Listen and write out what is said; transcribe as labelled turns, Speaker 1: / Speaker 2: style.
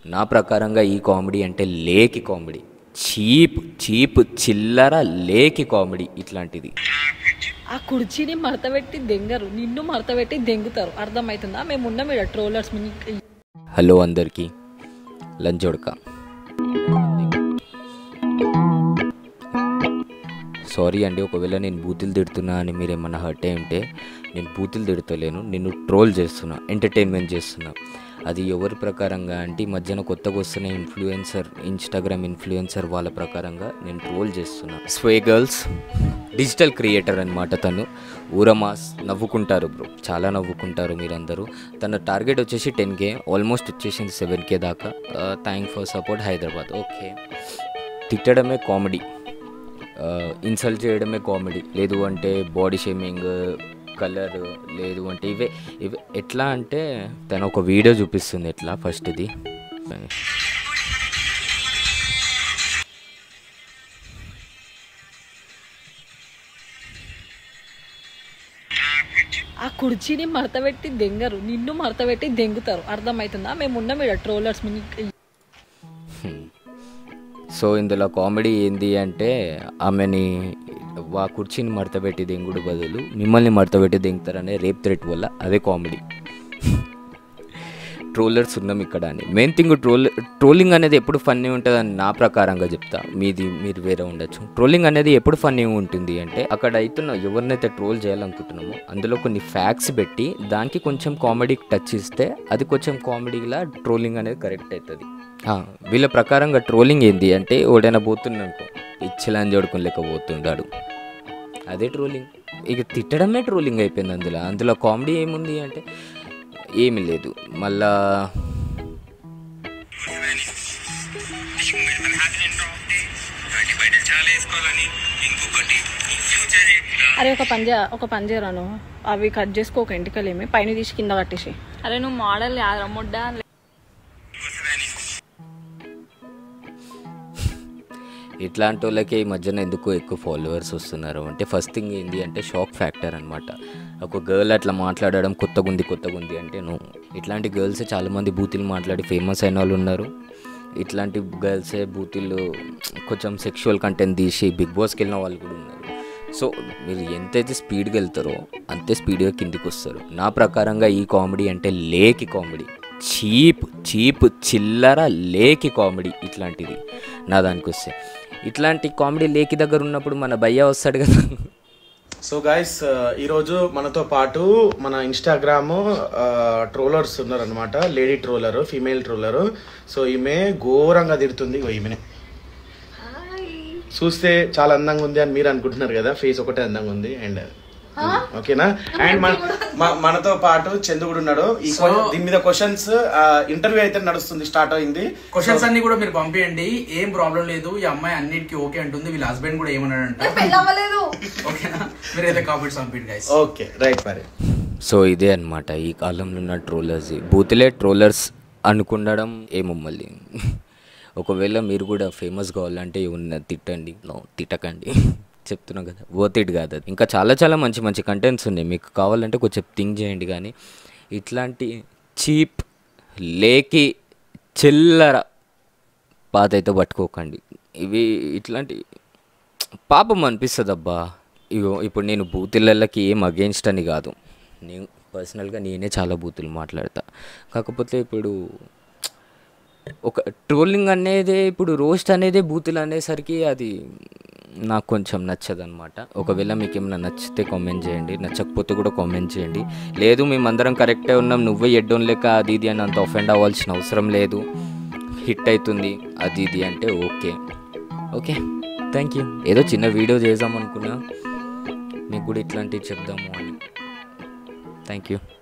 Speaker 1: నా ప్రకారంగా ఈ కామెడీ అంటే లేకి కామెడీ చీప్ చీప్ చిల్లర లేకి కామెడీ ఇట్లాంటిది
Speaker 2: ఆ కుర్చీని మడతపెట్టి దెంగరు నిన్ను మడతపెట్టి దెంగుతారు అర్థమవుతుందా మేము ఉన్నాం ఇక్కడ ట్రోలర్స్
Speaker 1: హలో అందరికీ లంచోడక సారీ అండి ఒకవేళ నేను బూతులు తిడుతున్నా అని మీరు ఏమన్నా హర్ట్ అయి ఉంటే నేను బూతులు తిడతలేను నిన్ను ట్రోల్ చేస్తున్నా ఎంటర్టైన్మెంట్ చేస్తున్నా అది ఎవరి ప్రకారంగా అంటే ఈ మధ్యన కొత్తగా వస్తున్న ఇన్ఫ్లుయెన్సర్ ఇన్స్టాగ్రామ్ ఇన్ఫ్లుయెన్సర్ వాళ్ళ ప్రకారంగా నేను ట్రోల్ చేస్తున్నా స్వే గర్ల్స్ డిజిటల్ క్రియేటర్ అనమాట తను ఊరమాస్ నవ్వుకుంటారు బ్రో చాలా నవ్వుకుంటారు మీరందరూ తన టార్గెట్ వచ్చేసి టెన్ కే ఆల్మోస్ట్ వచ్చేసింది సెవెన్ కే దాకా thank for support Hyderabad okay తిట్టడమే కామెడీ ఇన్సల్ట్ చేయడమే కామెడీ లేదు అంటే బాడీ షేమింగ్ కలర్ లేదు అంటే ఇవే ఇవే ఎట్లా అంటే తను ఒక వీడియో చూపిస్తుంది ఎట్లా ఫస్ట్ ఇది
Speaker 2: ఆ కుర్చీని మడతపెట్టి దెంగరు నిన్ను మడతపెట్టి దెంగుతారు అర్థమవుతుందా మేము ఉన్నాం ఇక్కడ ట్రోలర్స్
Speaker 1: సో ఇందులో కామెడీ ఏంది అంటే ఆమెని ఆ కుర్చీని మడతపెట్టి దెంగుడు బదులు మిమ్మల్ని మడతపెట్టి దెంగుతారనే రేప్ థ్రెట్ వల్ల అదే కామెడీ ట్రోలర్స్ ఉన్నాం ఇక్కడ అని మెయిన్ థింగ్ ట్రోల్ ట్రోలింగ్ అనేది ఎప్పుడు ఫన్నీ ఉంటుందని నా ప్రకారంగా చెప్తా మీది మీరు వేరే ఉండొచ్చు ట్రోలింగ్ అనేది ఎప్పుడు ఫన్నీ ఉంటుంది అంటే అక్కడ అవుతున్న ఎవరినైతే ట్రోల్ చేయాలనుకుంటున్నామో అందులో కొన్ని ఫ్యాక్ట్స్ పెట్టి దానికి కొంచెం కామెడీ టచ్ ఇస్తే అది కొంచెం కామెడీలా ట్రోలింగ్ అనేది కరెక్ట్ అవుతుంది ఆ, వీళ్ళ ప్రకారంగా ట్రోలింగ్ ఏంది అంటే ఓడైనా పోతున్నానుకో ఇచ్చలని చూడుకుని లెక్క పోతుండాడు అదే ట్రోలింగ్ ఇక తిట్టడమే ట్రోలింగ్ అయిపోయింది అందులో అందులో కామెడీ ఏముంది అంటే ఏమీ లేదు మళ్ళా
Speaker 2: అరే ఒక పంజా ఒక పంజరాను అవి కట్ చేసుకోక ఎంటికలేమి పైన తీసి కింద కట్టేసి
Speaker 3: అరే నువ్వు మోడల్ యాదరా ముడ్డ
Speaker 1: ఇట్లాంటి వాళ్ళకే ఈ మధ్యన ఎందుకు ఎక్కువ ఫాలోవర్స్ వస్తున్నారు అంటే ఫస్ట్ థింగ్ ఏంటి అంటే షాక్ ఫ్యాక్టర్ అనమాట ఒక గర్ల్ అట్లా మాట్లాడడం కొత్తగా ఉంది కొత్తగా ఉంది అంటే నువ్వు ఇట్లాంటి గర్ల్సే చాలామంది బూతులు మాట్లాడి ఫేమస్ అయిన వాళ్ళు ఉన్నారు ఇట్లాంటి గర్ల్సే బూతులు కొంచెం సెక్షువల్ కంటెంట్ తీసి బిగ్ బాస్కి వెళ్ళిన వాళ్ళు కూడా ఉన్నారు సో మీరు ఎంతైతే స్పీడ్గా వెళ్తారో అంతే స్పీడ్గా కిందికి వస్తారు నా ప్రకారంగా ఈ కామెడీ అంటే లేకి కామెడీ చీప్ చీప్ చిల్లర లేకి కామెడీ ఇట్లాంటిది నా దానికి వస్తే ఇట్లాంటి కామెడీ లేకి దగ్గర ఉన్నప్పుడు మన భయ్య వస్తాడు కదా
Speaker 4: సో గైస్ ఈరోజు మనతో పాటు మన ఇన్స్టాగ్రామ్ ట్రోలర్స్ ఉన్నారనమాట lady troller female troller so ఈమె ఘోరంగా తిడుతుంది ఇగో ఈమెనే చూస్తే చాలా అందంగా ఉంది అని మీరు అనుకుంటున్నారు కదా ఫేస్ ఒకటే అందంగా ఉంది అండ్ ఓకేనా అండ్ మన మ- మనతో పాటు చందు కూడా ఉన్నాడు ఈ
Speaker 5: So-
Speaker 4: దీని మీద క్వశ్చన్స్ ఇంటర్వ్యూ అయితే నడుస్తుంది స్టార్ట్ అయింది
Speaker 5: క్వశ్చన్స్ అన్ని కూడా మీరు పంపించండి ఏం ప్రాబ్లం లేదు ఈ అమ్మాయి అన్నిటికీ ఓకే అంటుంది వీళ్ళ హస్బెండ్ కూడా ఏమన్నాడంట ఓకేనా మీరు అయితే కామెంట్స్ పంపించండి గైస్
Speaker 4: ఓకే రైట్ మరి
Speaker 1: సో ఇదే అన్నమాట ఈ కాలంలో ఉన్న ట్రోలర్స్ బూతులే ట్రోలర్స్ అనుకుండడం ఏమో మళ్ళీ ఒకవేళ మీరు కూడా ఫేమస్ కావాలంటే ఉన్న తిట్టండి నో తిట్టకండి చెప్తున్నాం కదా వర్త్ ఇట్ కాదు అది ఇంకా చాలా చాలా మంచి మంచి కంటెంట్స్ ఉన్నాయి మీకు కావాలంటే కొంచెం థింక్ చేయండి కానీ ఇట్లాంటి చీప్ లేకి చిల్లర పాత అయితే పట్టుకోకండి ఇవి ఇట్లాంటి పాపం అనిపిస్తుంది అబ్బా ఇగో ఇప్పుడు నేను బూతులకి ఏం అగేన్స్ట్ అని కాదు నేను పర్సనల్గా నేనే చాలా బూతులు మాట్లాడతా కాకపోతే ఇప్పుడు ఒక ట్రోలింగ్ అనేది ఇప్పుడు రోస్ట్ అనేది బూతులు అనేసరికి అది నాకు కొంచెం నచ్చదు అనమాట ఒకవేళ మీకు ఏమైనా నచ్చితే కామెంట్ చేయండి నచ్చకపోతే కూడా కామెంట్ చేయండి లేదు మేమందరం కరెక్టే ఉన్నాం నువ్వే ఎడ్డోన్ లెక్క అది ఇది అని అంత ఒఫెండ్ అవ్వాల్సిన అవసరం లేదు హిట్ అవుతుంది అది ఇది అంటే ఓకే ఓకే థ్యాంక్ యూ ఏదో చిన్న వీడియో చేద్దాం అనుకున్నా మీకు కూడా ఇట్లాంటివి చెప్దాము అని థ్యాంక్ యూ